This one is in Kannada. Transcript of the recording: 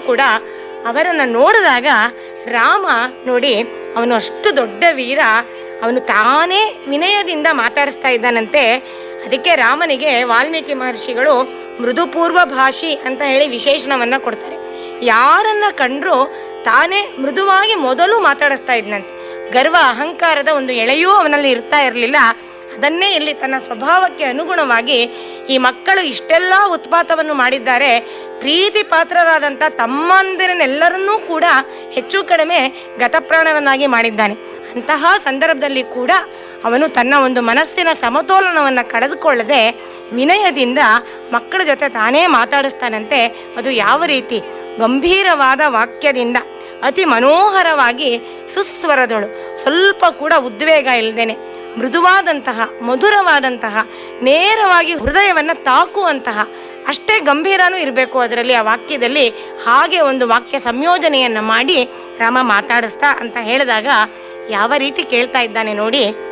ಕೂಡ ಅವರನ್ನು ನೋಡಿದಾಗ ರಾಮ ನೋಡಿ ಅವನು ಅಷ್ಟು ದೊಡ್ಡ ವೀರ ಅವನು ತಾನೇ ವಿನಯದಿಂದ ಮಾತಾಡಿಸ್ತಾ ಇದ್ದಾನಂತೆ ಅದಕ್ಕೆ ರಾಮನಿಗೆ ವಾಲ್ಮೀಕಿ ಮಹರ್ಷಿಗಳು ಮೃದುಪೂರ್ವ ಭಾಷಿ ಅಂತ ಹೇಳಿ ವಿಶೇಷಣವನ್ನ ಕೊಡ್ತಾರೆ ಯಾರನ್ನ ಕಂಡ್ರು ತಾನೇ ಮೃದುವಾಗಿ ಮೊದಲು ಮಾತಾಡಿಸ್ತಾ ಇದ್ನಂತೆ ಗರ್ವ ಅಹಂಕಾರದ ಒಂದು ಎಳೆಯೂ ಅವನಲ್ಲಿ ಇರ್ತಾ ಇರಲಿಲ್ಲ ಅದನ್ನೇ ಇಲ್ಲಿ ತನ್ನ ಸ್ವಭಾವಕ್ಕೆ ಅನುಗುಣವಾಗಿ ಈ ಮಕ್ಕಳು ಇಷ್ಟೆಲ್ಲ ಉತ್ಪಾತವನ್ನು ಮಾಡಿದ್ದಾರೆ ಪ್ರೀತಿ ಪಾತ್ರರಾದಂಥ ತಮ್ಮಂದಿರನ್ನೆಲ್ಲರನ್ನೂ ಕೂಡ ಹೆಚ್ಚು ಕಡಿಮೆ ಗತಪ್ರಾಣರನ್ನಾಗಿ ಮಾಡಿದ್ದಾನೆ ಅಂತಹ ಸಂದರ್ಭದಲ್ಲಿ ಕೂಡ ಅವನು ತನ್ನ ಒಂದು ಮನಸ್ಸಿನ ಸಮತೋಲನವನ್ನು ಕಳೆದುಕೊಳ್ಳದೆ ವಿನಯದಿಂದ ಮಕ್ಕಳ ಜೊತೆ ತಾನೇ ಮಾತಾಡಿಸ್ತಾನಂತೆ ಅದು ಯಾವ ರೀತಿ ಗಂಭೀರವಾದ ವಾಕ್ಯದಿಂದ ಅತಿ ಮನೋಹರವಾಗಿ ಸುಸ್ವರದಳು ಸ್ವಲ್ಪ ಕೂಡ ಉದ್ವೇಗ ಇಲ್ಲದೇನೆ ಮೃದುವಾದಂತಹ ಮಧುರವಾದಂತಹ ನೇರವಾಗಿ ಹೃದಯವನ್ನು ತಾಕುವಂತಹ ಅಷ್ಟೇ ಗಂಭೀರನೂ ಇರಬೇಕು ಅದರಲ್ಲಿ ಆ ವಾಕ್ಯದಲ್ಲಿ ಹಾಗೆ ಒಂದು ವಾಕ್ಯ ಸಂಯೋಜನೆಯನ್ನು ಮಾಡಿ ರಾಮ ಮಾತಾಡಿಸ್ತಾ ಅಂತ ಹೇಳಿದಾಗ ಯಾವ ರೀತಿ ಕೇಳ್ತಾ ಇದ್ದಾನೆ ನೋಡಿ